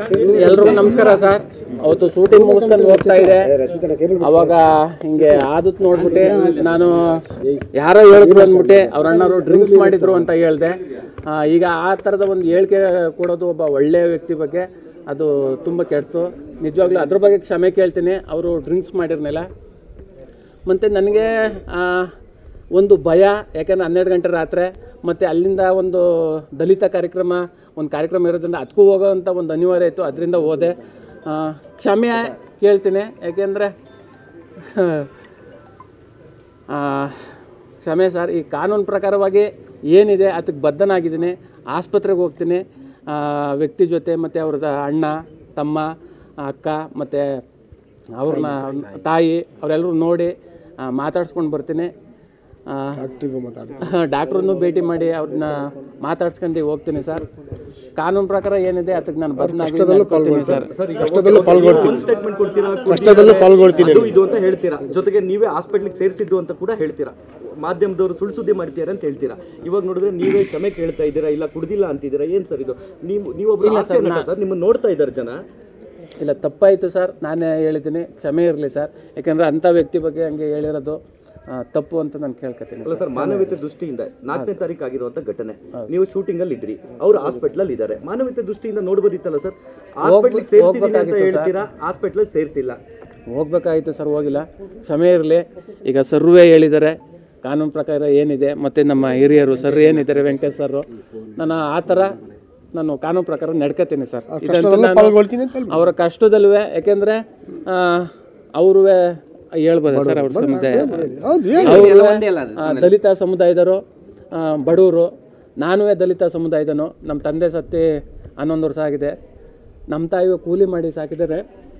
ಎಲ್ರಿಗೂ ನಮಸ್ಕಾರ ಸರ್ ಅವತ್ತು ಶೂಟಿಂಗ್ ಮುಗಿಸ್ಕೊಂಡು ಹೋಗ್ತಾ ಇದೆ ಅವಾಗ ಹಿಂಗೆ ಆದತ್ ನೋಡ್ಬಿಟ್ಟು ನಾನು ಯಾರೋ ಹೇಳಿದ್ರು ಅಂದ್ಬಿಟ್ಟು ಅವ್ರ ಅಣ್ಣವರು ಡ್ರಿಂಕ್ಸ್ ಮಾಡಿದ್ರು ಅಂತ ಹೇಳ್ದೆ ಆ, ಈಗ ಆ ಥರದ ಒಂದು ಹೇಳಿಕೆ ಕೊಡೋದು ಒಬ್ಬ ಒಳ್ಳೆಯ ವ್ಯಕ್ತಿ ಬಗ್ಗೆ ಅದು ತುಂಬ ಕೆಡ್ತು ನಿಜವಾಗ್ಲೂ ಅದ್ರ ಬಗ್ಗೆ ಕ್ಷಮೆ ಕೇಳ್ತೀನಿ ಅವರು ಡ್ರಿಂಕ್ಸ್ ಮಾಡಿರ್ನಿಲ್ಲ ಮತ್ತು ನನಗೆ ಒಂದು ಭಯ ಯಾಕಂದರೆ ಹನ್ನೆರಡು ಗಂಟೆ ರಾತ್ರಿ ಮತ್ತು ಅಲ್ಲಿಂದ ಒಂದು ದಲಿತ ಕಾರ್ಯಕ್ರಮ ಒಂದು ಕಾರ್ಯಕ್ರಮ ಇರೋದ್ರಿಂದ ಅದಕ್ಕೂ ಹೋಗೋವಂಥ ಒಂದು ಅನಿವಾರ್ಯ ಇತ್ತು ಅದರಿಂದ ಹೋದೆ ಆ, ಕ್ಷಮೆ ಕೇಳ್ತೀನಿ ಯಾಕೆಂದರೆ ಕ್ಷಮೆ ಸರ್ ಈ ಕಾನೂನು ಪ್ರಕಾರವಾಗಿ ಏನಿದೆ ಅದಕ್ಕೆ ಬದ್ಧನಾಗಿದ್ದೀನಿ ಆಸ್ಪತ್ರೆಗೆ ಹೋಗ್ತೀನಿ ಆ, ವ್ಯಕ್ತಿ ಜೊತೆ ಮತ್ತು ಅವ್ರದ್ದು ಅಣ್ಣ ತಮ್ಮ ಅಕ್ಕ ಮತ್ತು ಅವ್ರನ್ನ ತಾಯಿ ಅವರೆಲ್ಲರೂ ನೋಡಿ ಮಾತಾಡ್ಸ್ಕೊಂಡು ಬರ್ತೀನಿ ಡಾಕ್ಟ್ರನ್ನು ಭೇಟಿ ಮಾಡಿ ಅವ್ರನ್ನ ಮಾತಾಡ್ಸ್ಕೊಂಡು ಹೋಗ್ತೀನಿ ಸರ್ ಕಾನೂನು ಪ್ರಕಾರ ಏನಿದೆ ಅದಕ್ಕೆ ನಾನು ಬದಲಾಗಿ ಸರ್ ಕಷ್ಟದಲ್ಲೂ ಪಾಲ್ಗೊಳ್ತೀನಿ ಸ್ಟೇಟ್ಮೆಂಟ್ ಕೊಡ್ತೀರಾ ಕಷ್ಟದಲ್ಲೂ ಪಾಲ್ಗೊಳ್ತೀನಿ ಅದು ಇದು ಅಂತ ಹೇಳ್ತೀರಾ ಜೊತೆಗೆ ನೀವೇ ಹಾಸ್ಪಿಟ್ಲಿಗೆ ಸೇರಿಸಿದ್ದು ಅಂತ ಕೂಡ ಹೇಳ್ತೀರಾ ಮಾಧ್ಯಮದವರು ಸುಳ್ಳು ಸುದ್ದಿ ಮಾಡ್ತೀರಾ ಅಂತ ಹೇಳ್ತೀರಾ ಇವಾಗ ನೋಡಿದ್ರೆ ನೀವೇ ಕ್ಷಮೆ ಕೇಳ್ತಾ ಇದ್ದೀರಾ ಇಲ್ಲ ಕುಡ್ದಿಲ್ಲ ಅಂತಿದ್ದೀರಾ ಏನ್ ಸರ್ ಇದು ನೀವು ನೀವೊಬ್ಬ ಹಾಸ್ಯ ನಟ ಸರ್ ನಿಮ್ಮನ್ನ ನೋಡ್ತಾ ಇದ್ದಾರೆ ಜನ ಇಲ್ಲ ತಪ್ಪಾಯಿತು ಸರ್ ನಾನೇ ಹೇಳಿದ್ದೀನಿ ಕ್ಷಮೆ ಇರಲಿ ಸರ್ ಯಾಕಂದರೆ ಅಂಥ ವ್ಯಕ್ತಿ ಬಗ್ಗೆ ಹಂಗೆ ಹೇಳಿರೋದು ಆ, ತಪ್ಪು ಅಂತ ನಾನು ಕೇಳ್ಕೊತೀನಿ ಅಲ್ಲ ಸರ್ ಮಾನವೀಯತೆ ದೃಷ್ಟಿಯಿಂದ ನಾಲ್ಕನೇ ತಾರೀಕು ಆಗಿರುವಂತ ಘಟನೆ ನೀವು ಶೂಟಿಂಗ್ ಅಲ್ಲಿ ಇದ್ರಿ ಅವ್ರು ಹಾಸ್ಪಿಟಲ್ ಅಲ್ಲಿ ಇದ್ದಾರೆ ಮಾನವೀಯತೆ ದೃಷ್ಟಿಯಿಂದ ನೋಡ್ಬೋದಿತ್ತಲ್ಲ ಸರ್ ಹಾಸ್ಪಿಟ್ಲಿಗೆ ಸೇರಿಸಿದೀನಿ ಅಂತ ಹೇಳ್ತೀರಾ ಹಾಸ್ಪಿಟ್ಲ್ ಸೇರಿಸಿಲ್ಲ ಹೋಗ್ಬೇಕಾಗಿತ್ತು ಸರ್ ಹೋಗಿಲ್ಲ ಕ್ಷಮೆ ಇರಲಿ ಈಗ ಸರ್ವೇ ಹೇಳಿದ್ದಾರೆ ಕಾನೂನು ಪ್ರಕಾರ ಏನಿದೆ ಮತ್ತು ನಮ್ಮ ಹಿರಿಯರು ಸರ್ ಏನಿದ್ದಾರೆ ವೆಂಕಟೇಶ್ ಸರ್ ನಾನು ಆ ಥರ ನಾನು ಕಾನೂನು ಪ್ರಕಾರ ನಡ್ಕೋತೀನಿ ಸರ್ ಇದಂತೂ ನಾನು ಪಾಲ್ಗೊಳ್ತೀನಿ ಅಂತ ಅವರ ಕಷ್ಟದಲ್ಲೂ ಯಾಕೆಂದರೆ ಅವರು ಹೇಳ್ಬೋದು ಸರ್ ಅವ್ರ ಸಮುದಾಯ ಹೌದು ಹೇಳಿ ಅವ್ರು ಆ, ದಲಿತ ಸಮುದಾಯದವರು ಆ, ಬಡವರು ನಾನೂ ದಲಿತ ಸಮುದಾಯದನು ನಮ್ಮ ತಂದೆ ಸತ್ತಿ ಹನ್ನೊಂದು ವರ್ಷ ಆಗಿದೆ ನಮ್ಮ ತಾಯಿಗೆ ಕೂಲಿ ಮಾಡಿ ಸಾಕಿದ್ದಾರೆ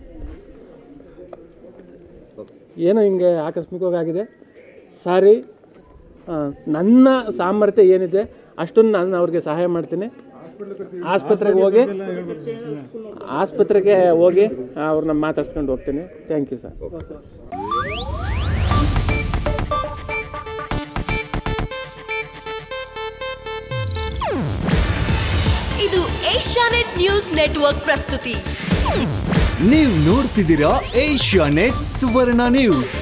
ಏನೋ ಹಿಂಗೆ ಆಕಸ್ಮಿಕವಾಗಿ ಆಗಿದೆ ಸಾರಿ ಆ, ನನ್ನ ಸಾಮರ್ಥ್ಯ ಏನಿದೆ ಅಷ್ಟನ್ನು ನಾನು ಅವ್ರಿಗೆ ಸಹಾಯ ಮಾಡ್ತೀನಿ ಆಸ್ಪತ್ರೆಗೆ ಹೋಗಿ ಆಸ್ಪತ್ರೆಗೆ ಹೋಗಿ ಅವ್ರನ್ನ ಮಾತಾಡ್ಸ್ಕೊಂಡು ಹೋಗ್ತೀನಿ ಥ್ಯಾಂಕ್ ಯು ಸರ್ ಇದು ಏಷ್ಯಾನೆಟ್ ನ್ಯೂಸ್ ನೆಟ್ವರ್ಕ್ ಪ್ರಸ್ತುತಿ ನೀವು ನೋಡ್ತಿದ್ದೀರಾ ಏಷ್ಯಾ ನೆಟ್ ಸುವರ್ಣ ನ್ಯೂಸ್